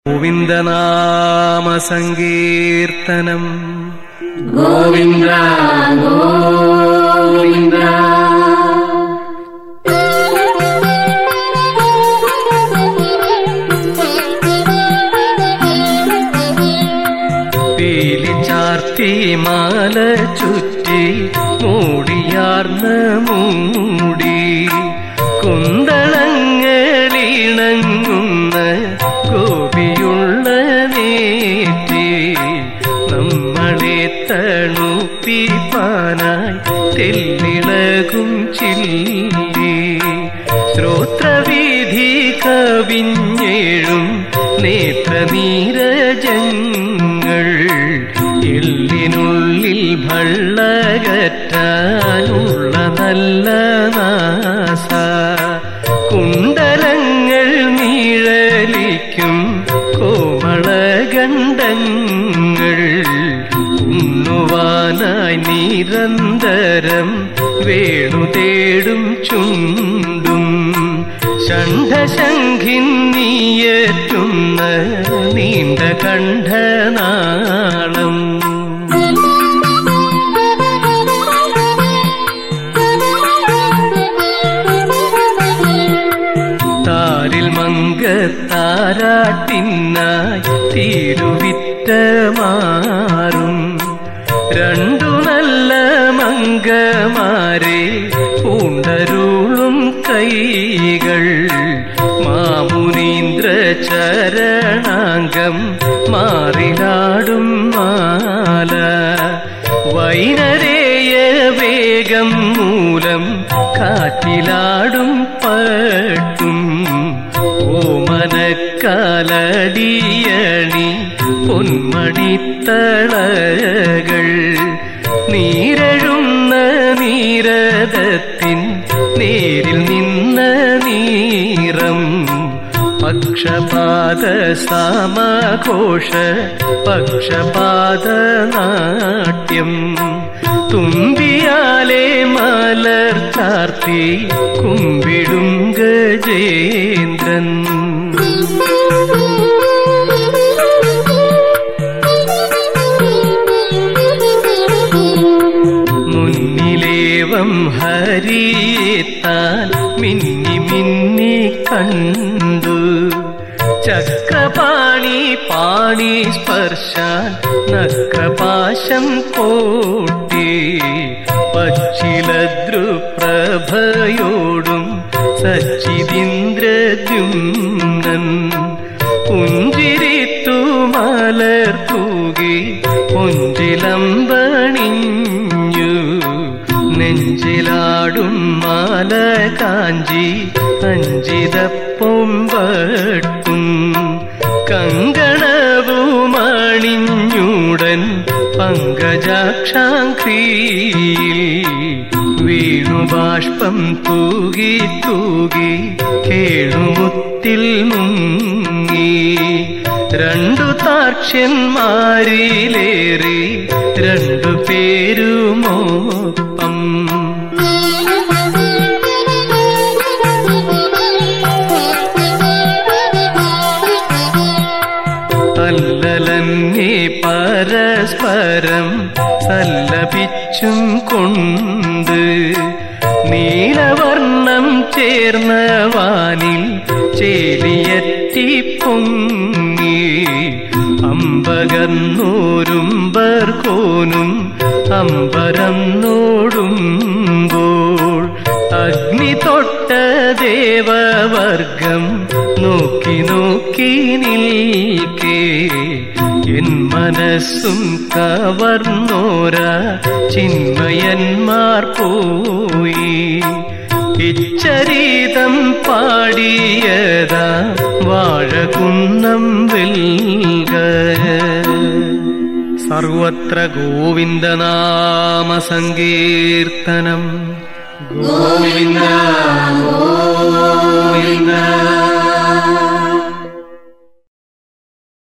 ഗോവിന്ദനാമ സങ്കീർത്തനം ഗോവിന്ദ ഗോവിന്ദ പീലി ചാർത്തി മാല ചുറ്റി മൂടിയാർന്ന മൂടി കുന്തളങ്ങളിണങ്ങുന്ന ഗോപിയുള്ള നേറ്റി നമ്മളെ തണുപ്പിപ്പാനായി തെല്ലിളകും ചില്ലി ശ്രോത്രവീധി കവിഞ്ഞേഴും നേത്രനീരജങ്ങൾ എല്ലിനുള്ളിൽ ഭള്ളകറ്റാനുള്ള നല്ല നാസ കുണ്ടലങ്ങൾ നീഴലിക്കും കോമളഗണ്ഡങ്ങൾ ഉണ്ണുവാനായി നിരന്തരം വേണു തേടും ചുണ്ടും ഷണ്ഡശംഖിൻ നീയറ്റുന്ന നീണ്ട കണ്ഠനാളം താരിൽ മങ്കത്താരാട്ടിനായി തീരുവിറ്റ മാറും രണ്ടു നല്ല മങ്കമാരെ പൂണ്ടരുളും കൈകൾ മാമുനീന്ദ്ര ചരണാംഗം മാറിലാടും മാല വൈനരേയ വേഗം മൂലം കാറ്റിലാടും പട്ടും ഓമനക്കാലടിയണി പൊന്മണിത്തളകൾ നീരഴുന്ന നീരദത്തിൻ നേരിൽ നിന്ന നീറം പക്ഷപാത സമഘോഷ പക്ഷപാത നാട്യം തുമ്പിയാലെ മലർ ചാർത്തി കുമ്പിടും ഗജേന്ദ്രൻ മുന്നിലേവം ഹരിയെത്താൻ മിന്നി മിന്നി കണ്ടു ചക്രപാണി പാണി സ്പർശാൻ നക്രപാശം കോട്ടി പച്ചിലദ്രുപ്രഭയോടും സച്ചിതിന്ദ്രദ്യുമ്നൻ പുഞ്ചിരിത്തു മലർ തൂകി പൊഞ്ചിലമ്പണിഞ്ഞു നെഞ്ചിലാടും മാല കാഞ്ചി അഞ്ചിതപ്പൊമ്പട്ടും കങ്കണവുമണിഞ്ഞൂടൻ പങ്കജാക്ഷാംക്രിയിൽ വീണുബാഷ്പം തൂകി തൂകി കേണുമുത്തിൽ മുങ്ങി രണ്ടു താക്ഷ്യന്മാരിലേറി രണ്ടു പേരുമോപ്പം അല്ലലന്നെ പരസ്പരം സല്ലപിച്ചും കൊണ്ട് നീലവർണ്ണം ചേർന്ന വാനിൽ ചേലിയറ്റി പൊങ്ങി അമ്പകന്നോരുമ്പർ കോനും അമ്പരന്നോടുമ്പോൾ അഗ്നി തൊട്ട ദേവവർഗം നോക്കി നോക്കി നിൽക്കേ എൻ മനസ്സും കവർന്നോര ചിന്മയന്മാർ പോയി ഇച്ചരീതം പാടിയതാ വാഴകുന്നം വെൽക സർവത്ര ഗോവിന്ദനാമ സങ്കീർത്തനം ഗോവിന്ദ ഗോവിന്ദ